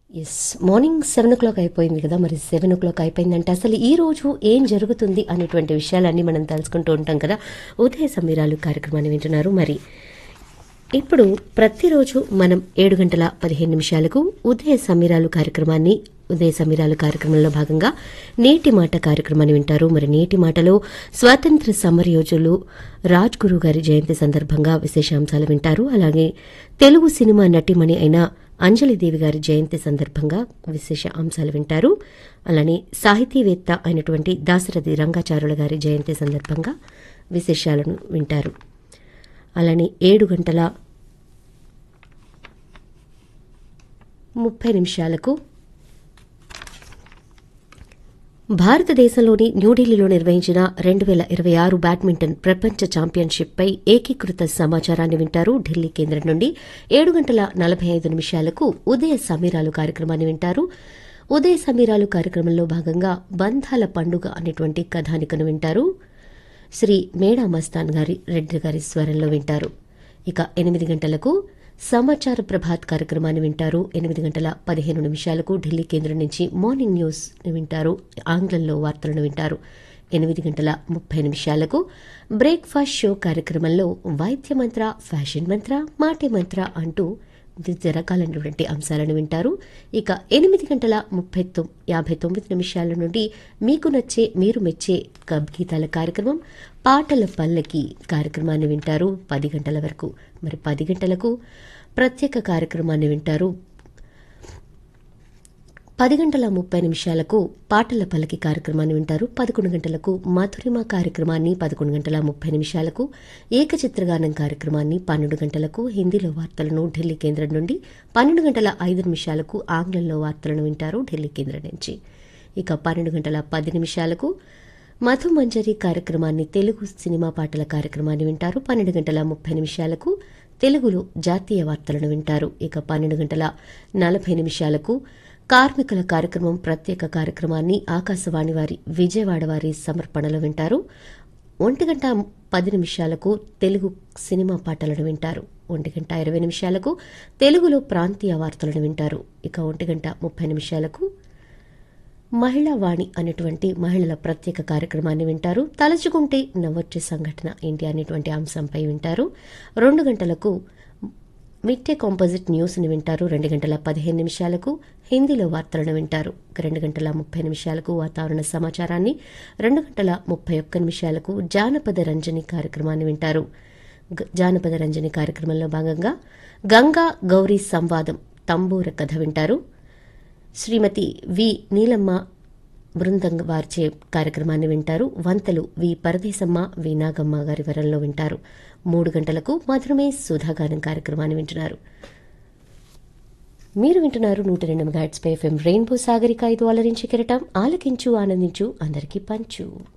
yes morning seven o'clock అయిపోయింది కదా మరి సెవెన్ ఓ క్లాక్ అయిపోయిందంటే అసలు ఈ రోజు ఏం జరుగుతుంది అనేటువంటి విషయాలన్నీ మనం తెలుసుకుంటూ ఉంటాం కదా ఉదయ సమీరాలు కార్యక్రమాన్ని వింటున్నారు మరి ఇప్పుడు ప్రతిరోజు మనం ఏడు గంటల పదిహేను నిమిషాలకు ఉదయ సమీరాలు కార్యక్రమాన్ని ఉదయ సమీరాలు కార్యక్రమంలో భాగంగా నేటి మాట కార్యక్రమాన్ని వింటారు మరి నేటి మాటలో స్వాతంత్ర సమరయోజులు రాజ్ గురు గారి జయంతి సందర్భంగా విశేషాంశాలు వింటారు అలాగే తెలుగు సినిమా నటిమణి అయిన అంజలిదేవి గారి జయంతి సందర్భంగా విశేష అంశాలు వింటారు అలానే సాహితీవేత్త అయినటువంటి దాశరథి రంగాచారుల గారి జయంతి సందర్భంగా విశేషాలను వింటారు అలానే ఏడు గంటల ముప్పై నిమిషాలకు భారతదేశంలోని న్యూఢిల్లీలో నిర్వహించిన రెండు వేల ఇరవై ఆరు బ్యాడ్మింటన్ ప్రపంచ ఛాంపియన్షిప్పై ఏకీకృత సమాచారాన్ని వింటారు ఢిల్లీ కేంద్రం నుండి ఏడు గంటల నలభై ఐదు నిమిషాలకు ఉదయ సమీరాలు కార్యక్రమాన్ని వింటారు ఉదయ సమీరాలు కార్యక్రమంలో భాగంగా బంధాల పండుగ అనేటువంటి కథానికను వింటారు శ్రీ మేడా మస్తాన్ గారి రెడ్డి గారి స్వరంలో వింటారు ఇక ఎనిమిది గంటలకు సమాచార ప్రభాత్ కార్యక్రమాన్ని వింటారు ఎనిమిది గంటల పదిహేను నిమిషాలకు ఢిల్లీ కేంద్రం నుంచి మార్నింగ్ న్యూస్ వింటారు ఆంగ్లంలో వార్తలను వింటారు ఎనిమిది గంటల ముప్పై నిమిషాలకు బ్రేక్ఫాస్ట్ షో కార్యక్రమంలో వైద్య మంత్ర ఫ్యాషన్ మంత్ర మాటే మంత్ర అంటూ వివిధ రకాలైనటువంటి అంశాలను వింటారు ఇక ఎనిమిది గంటల ముప్పై తొమ్ యాభై తొమ్మిది నిమిషాల నుండి మీకు నచ్చే మీరు మెచ్చే కబ్ గీతాల కార్యక్రమం పాటల పల్లకి కార్యక్రమాన్ని వింటారు పది గంటల వరకు మరి పది గంటలకు ప్రత్యేక కార్యక్రమాన్ని వింటారు పది గంటల ముప్పై నిమిషాలకు పాటల పల్లకి కార్యక్రమాన్ని వింటారు పదకొండు గంటలకు మధురిమ కార్యక్రమాన్ని పదకొండు గంటల ముప్పై నిమిషాలకు ఏకచిత్రగానం కార్యక్రమాన్ని పన్నెండు గంటలకు హిందీలో వార్తలను ఢిల్లీ కేంద్రం నుండి పన్నెండు గంటల ఐదు నిమిషాలకు ఆంగ్లంలో వార్తలను వింటారు ఢిల్లీ కేంద్రం నుంచి ఇక పన్నెండు గంటల పది నిమిషాలకు మధు మంజరి కార్యక్రమాన్ని తెలుగు సినిమా పాటల కార్యక్రమాన్ని వింటారు పన్నెండు గంటల ముప్పై నిమిషాలకు తెలుగులో జాతీయ వార్తలను వింటారు ఇక పన్నెండు గంటల నలభై నిమిషాలకు కార్మికుల కార్యక్రమం ప్రత్యేక కార్యక్రమాన్ని ఆకాశవాణి వారి విజయవాడ వారి సమర్పణలో వింటారు ఒంటి గంట పది నిమిషాలకు తెలుగు సినిమా పాటలను వింటారు ఒంటి గంట ఇరవై నిమిషాలకు తెలుగులో ప్రాంతీయ వార్తలను వింటారు ఇక ఒంటి గంట ముప్పై నిమిషాలకు మహిళా వాణి అనేటువంటి మహిళల ప్రత్యేక కార్యక్రమాన్ని వింటారు తలుచుకుంటే నవ్వొచ్చే సంఘటన ఏంటి అనేటువంటి అంశంపై వింటారు రెండు గంటలకు మిట్టే కాంపోజిట్ న్యూస్ని వింటారు రెండు గంటల పదిహేను నిమిషాలకు హిందీలో వార్తలను వింటారు రెండు గంటల ముప్పై నిమిషాలకు వాతావరణ సమాచారాన్ని రెండు గంటల ముప్పై ఒక్క నిమిషాలకు జానపద రంజని కార్యక్రమాన్ని వింటారు గ- జానపద రంజని కార్యక్రమంలో భాగంగా గంగా గౌరీ సంవాదం తంబూర కథ వింటారు శ్రీమతి వి నీలమ్మ బృందం వారిచే కార్యక్రమాన్ని వింటారు వంతలు వి పరదేశమ్మ వి నాగమ్మ గారి వరంలో వింటారు మూడు గంటలకు మధురమే సుధాగానం కార్యక్రమాన్ని వింటున్నారు మీరు వింటున్నారు నూట రెండు మెగాట్స్ పై ఎఫ్ఎం రెయిన్బో సాగరిక ఐదు అలరించి కెరటం ఆలకించు ఆనందించు అందరికీ పంచు